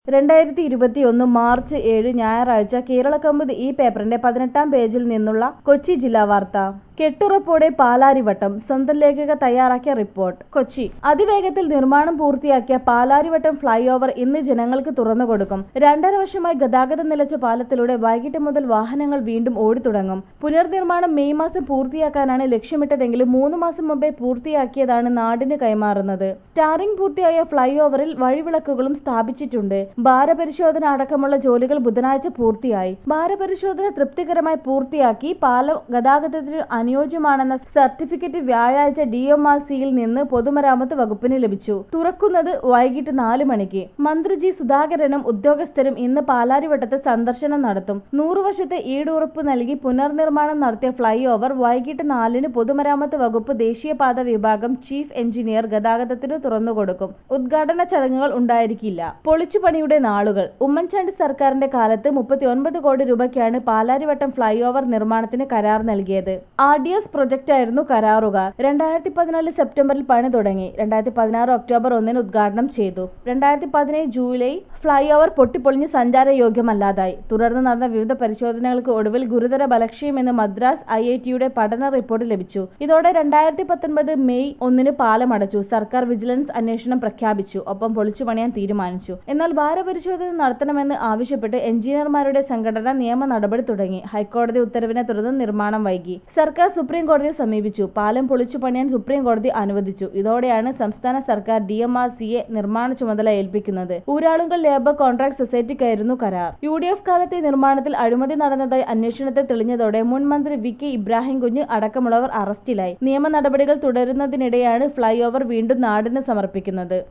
രണ്ടായിരത്തി ഇരുപത്തിയൊന്ന് മാർച്ച് ഏഴ് ഞായറാഴ്ച കേരളകൗമുദി ഈ പേപ്പറിന്റെ പതിനെട്ടാം പേജിൽ നിന്നുള്ള കൊച്ചി ജില്ലാ വാർത്ത കെട്ടുറപ്പോടെ പാലാരിവട്ടം സ്വന്തം ലേഖക തയ്യാറാക്കിയ റിപ്പോർട്ട് കൊച്ചി അതിവേഗത്തിൽ നിർമ്മാണം പൂർത്തിയാക്കിയ പാലാരിവട്ടം ഫ്ലൈ ഓവർ ഇന്ന് ജനങ്ങൾക്ക് തുറന്നു കൊടുക്കും രണ്ടര വർഷമായി ഗതാഗതം നിലച്ച പാലത്തിലൂടെ വൈകിട്ട് മുതൽ വാഹനങ്ങൾ വീണ്ടും ഓടിത്തുടങ്ങും പുനർനിർമ്മാണം മെയ് മാസം പൂർത്തിയാക്കാനാണ് ലക്ഷ്യമിട്ടതെങ്കിലും മൂന്ന് മാസം മുമ്പേ പൂർത്തിയാക്കിയതാണ് നാടിന് കൈമാറുന്നത് ടാറിംഗ് പൂർത്തിയായ ഫ്ലൈ ഓവറിൽ വഴിവിളക്കുകളും സ്ഥാപിച്ചിട്ടുണ്ട് ഭാരപരിശോധന അടക്കമുള്ള ജോലികൾ ബുധനാഴ്ച പൂർത്തിയായി ഭാരപരിശോധന തൃപ്തികരമായി പൂർത്തിയാക്കി പാലം ഗതാഗതത്തിന് അനുയോജ്യമാണെന്ന സർട്ടിഫിക്കറ്റ് വ്യാഴാഴ്ച ഡി എം ആർ സിയിൽ നിന്ന് പൊതുമരാമത്ത് വകുപ്പിന് ലഭിച്ചു തുറക്കുന്നത് വൈകിട്ട് നാല് മണിക്ക് മന്ത്രി ജി സുധാകരനും ഉദ്യോഗസ്ഥരും ഇന്ന് പാലാരിവട്ടത്ത് സന്ദർശനം നടത്തും നൂറു വർഷത്തെ ഈടുറപ്പ് നൽകി പുനർനിർമ്മാണം നടത്തിയ ഫ്ലൈ ഓവർ വൈകിട്ട് നാലിന് പൊതുമരാമത്ത് വകുപ്പ് ദേശീയപാത വിഭാഗം ചീഫ് എഞ്ചിനീയർ ഗതാഗതത്തിന് തുറന്നുകൊടുക്കും ഉദ്ഘാടന ചടങ്ങുകൾ ഉണ്ടായിരിക്കില്ല പൊളിച്ചുപണിയുടെ നാളുകൾ ഉമ്മൻചാണ്ടി സർക്കാരിന്റെ കാലത്ത് മുപ്പത്തിയൊൻപത് കോടി രൂപയ്ക്കാണ് പാലാരിവട്ടം ഫ്ലൈ ഓവർ നിർമ്മാണത്തിന് കരാർ നൽകിയത് ആർ ഡി എസ് പ്രൊജക്ടായിരുന്നു കരാറുകാർ രണ്ടായിരത്തി പതിനാല് സെപ്റ്റംബറിൽ പണി തുടങ്ങി രണ്ടായിരത്തി പതിനാറ് ഒക്ടോബർ ഒന്നിന് ഉദ്ഘാടനം ചെയ്തു രണ്ടായിരത്തി പതിനേഴ് ജൂലൈ ഫ്ലൈ ഓവർ പൊട്ടിപ്പൊളിഞ്ഞ് സഞ്ചാരയോഗ്യമല്ലാതായി തുടർന്ന് നടന്ന വിവിധ പരിശോധനകൾക്ക് ഒടുവിൽ ഗുരുതര ബലക്ഷയമെന്ന് മദ്രാസ് ഐ ഐ ടിയുടെ പഠന റിപ്പോർട്ട് ലഭിച്ചു ഇതോടെ രണ്ടായിരത്തി പത്തൊൻപത് മെയ് ഒന്നിന് പാലം അടച്ചു സർക്കാർ വിജിലൻസ് അന്വേഷണം പ്രഖ്യാപിച്ചു ഒപ്പം പൊളിച്ചു പണിയാൻ തീരുമാനിച്ചു എന്നാൽ ഭാരപരിശോധന നടത്തണമെന്ന് ആവശ്യപ്പെട്ട് എഞ്ചിനീയർമാരുടെ സംഘടന നിയമ നടപടി തുടങ്ങി ഹൈക്കോടതി ഉത്തരവിനെ തുടർന്ന് നിർമ്മാണം വൈകി സർക്കാർ സുപ്രീം കോടതിയെ സമീപിച്ചു പാലം പൊളിച്ചു പണിയാൻ സുപ്രീം കോടതി അനുവദിച്ചു ഇതോടെയാണ് സംസ്ഥാന സർക്കാർ ഡി എം ആർ സിയെ നിർമ്മാണ ചുമതല ഏൽപ്പിക്കുന്നത് ഊരാളുങ്കൽ ലേബർ കോൺട്രാക്ട് സൊസൈറ്റിക്കായിരുന്നു കരാർ യു ഡി എഫ് കാലത്തെ നിർമ്മാണത്തിൽ അഴിമതി നടന്നതായി അന്വേഷണത്തിൽ തെളിഞ്ഞതോടെ മുൻ മന്ത്രി വി കെ ഇബ്രാഹിം കുഞ്ഞ് അടക്കമുള്ളവർ അറസ്റ്റിലായി നിയമ നടപടികൾ തുടരുന്നതിനിടെയാണ് ഫ്ലൈ ഓവർ വീണ്ടും നാടിന് സമർപ്പിക്കുന്നത്